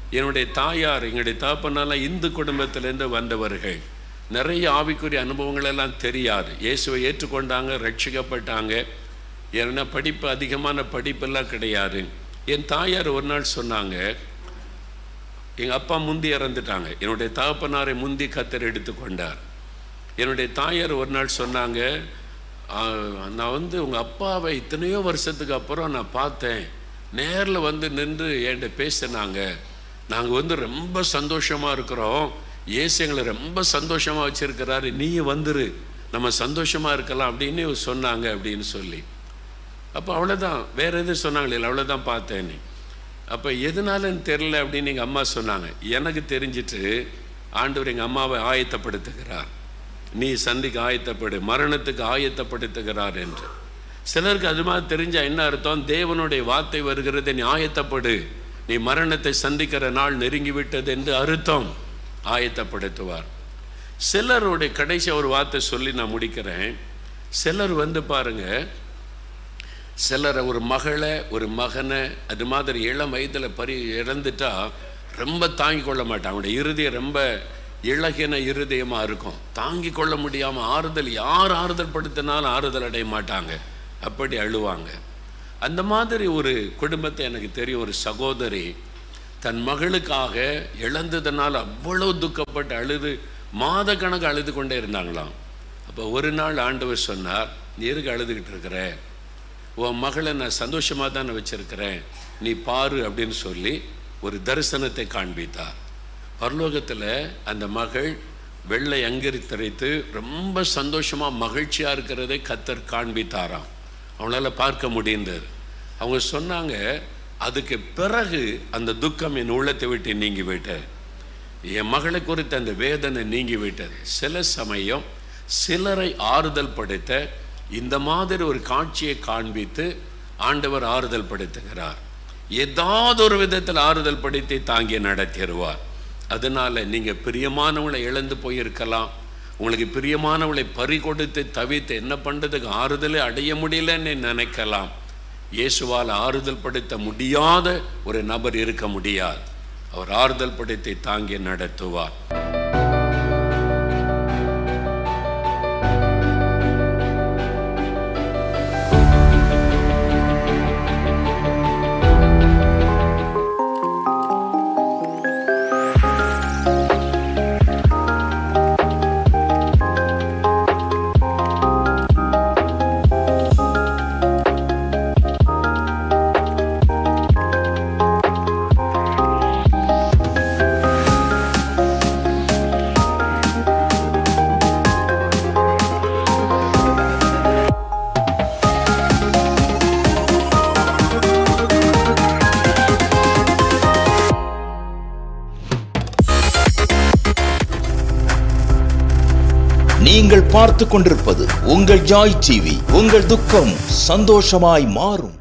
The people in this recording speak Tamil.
என்னுடைய தாயார் எங்களுடைய தகப்பனாலாம் இந்து குடும்பத்திலேருந்து வந்தவர்கள் நிறைய ஆவிக்குரிய அனுபவங்கள் எல்லாம் தெரியாது இயேசுவை ஏற்றுக்கொண்டாங்க ரட்சிக்கப்பட்டாங்க ஏன்னா படிப்பு அதிகமான படிப்பெல்லாம் கிடையாது என் தாயார் ஒரு நாள் சொன்னாங்க எங்கள் அப்பா முந்தி இறந்துட்டாங்க என்னுடைய தகப்பனாரை முந்தி கத்தர் எடுத்துக்கொண்டார் என்னுடைய தாயார் ஒரு நாள் சொன்னாங்க "ஆ, நான் வந்து உங்கள் அப்பாவை இத்தனையோ வருஷத்துக்கு அப்புறம் நான் பார்த்தேன் நேரில் வந்து நின்று என்கிட்ட பேசினாங்க நாங்கள் வந்து ரொம்ப சந்தோஷமாக இருக்கிறோம் இயேசு எங்களை ரொம்ப சந்தோஷமாக வச்சுருக்கிறாரு நீயும் வந்துரு நம்ம சந்தோஷமாக இருக்கலாம் அப்படின்னு சொன்னாங்க அப்படின்னு சொல்லி அப்போ அவ்வளோதான் வேற எதுவும் சொன்னாங்களே அவ்வளோதான் பார்த்தேன்னு அப்போ எதனாலன்னு தெரில அப்படின்னு எங்கள் அம்மா சொன்னாங்க எனக்கு தெரிஞ்சிட்டு ஆண்டவர் எங்கள் அம்மாவை ஆயத்தப்படுத்துகிறார் நீ சந்திக்கு ஆயத்தப்படு மரணத்துக்கு ஆயத்தப்படுத்துகிறார் என்று சிலருக்கு அது மாதிரி தெரிஞ்சா என்ன அர்த்தம் தேவனுடைய வார்த்தை வருகிறது நீ ஆயத்தப்படு நீ மரணத்தை சந்திக்கிற நாள் நெருங்கி விட்டது என்று அர்த்தம் ஆயத்தப்படுத்துவார் சிலருடைய கடைசி ஒரு வார்த்தை சொல்லி நான் முடிக்கிறேன் சிலர் வந்து பாருங்க சிலரை ஒரு மகளை ஒரு மகனை அது மாதிரி இளம் வயதில் பறி இறந்துட்டா ரொம்ப தாங்கி கொள்ள மாட்டான் அவனுடைய இருதயம் ரொம்ப இளகின இருதயமாக இருக்கும் தாங்கி கொள்ள முடியாமல் ஆறுதல் யார் ஆறுதல் படுத்தினாலும் ஆறுதல் அடைய மாட்டாங்க அப்படி அழுவாங்க அந்த மாதிரி ஒரு குடும்பத்தை எனக்கு தெரியும் ஒரு சகோதரி தன் மகளுக்காக இழந்ததுனால அவ்வளோ துக்கப்பட்டு அழுது மாத கணக்கு அழுது கொண்டே இருந்தாங்களாம் அப்போ ஒரு நாள் ஆண்டவர் சொன்னார் நீ எதுக்கு அழுதுகிட்டு இருக்கிற உன் மகளை நான் சந்தோஷமாக தானே வச்சிருக்கிறேன் நீ பாரு அப்படின்னு சொல்லி ஒரு தரிசனத்தை காண்பித்தார் பரலோகத்தில் அந்த மகள் வெள்ளை அங்கரி திரைத்து ரொம்ப சந்தோஷமாக மகிழ்ச்சியாக இருக்கிறதை கத்தர் காண்பித்தாராம் அவங்களால பார்க்க முடிந்தது அவங்க சொன்னாங்க அதுக்கு பிறகு அந்த துக்கம் என் உள்ளத்தை விட்டு நீங்கி விட்டது என் மகளை குறித்த அந்த வேதனை நீங்கி விட்டது சில சமயம் சிலரை ஆறுதல் படுத்த இந்த மாதிரி ஒரு காட்சியை காண்பித்து ஆண்டவர் ஆறுதல் படுத்துகிறார் ஏதாவது ஒரு விதத்தில் ஆறுதல் படுத்தி தாங்கி நடத்திடுவார் அதனால நீங்க பிரியமானவங்களை இழந்து போயிருக்கலாம் உங்களுக்கு பிரியமானவளை பறி கொடுத்து தவித்து என்ன பண்றதுக்கு ஆறுதலை அடைய முடியலன்னு நினைக்கலாம் இயேசுவால் ஆறுதல் படுத்த முடியாத ஒரு நபர் இருக்க முடியாது அவர் ஆறுதல் படுத்தி தாங்கி நடத்துவார் நீங்கள் பார்த்துக் கொண்டிருப்பது உங்கள் ஜாய் டிவி உங்கள் துக்கம் சந்தோஷமாய் மாறும்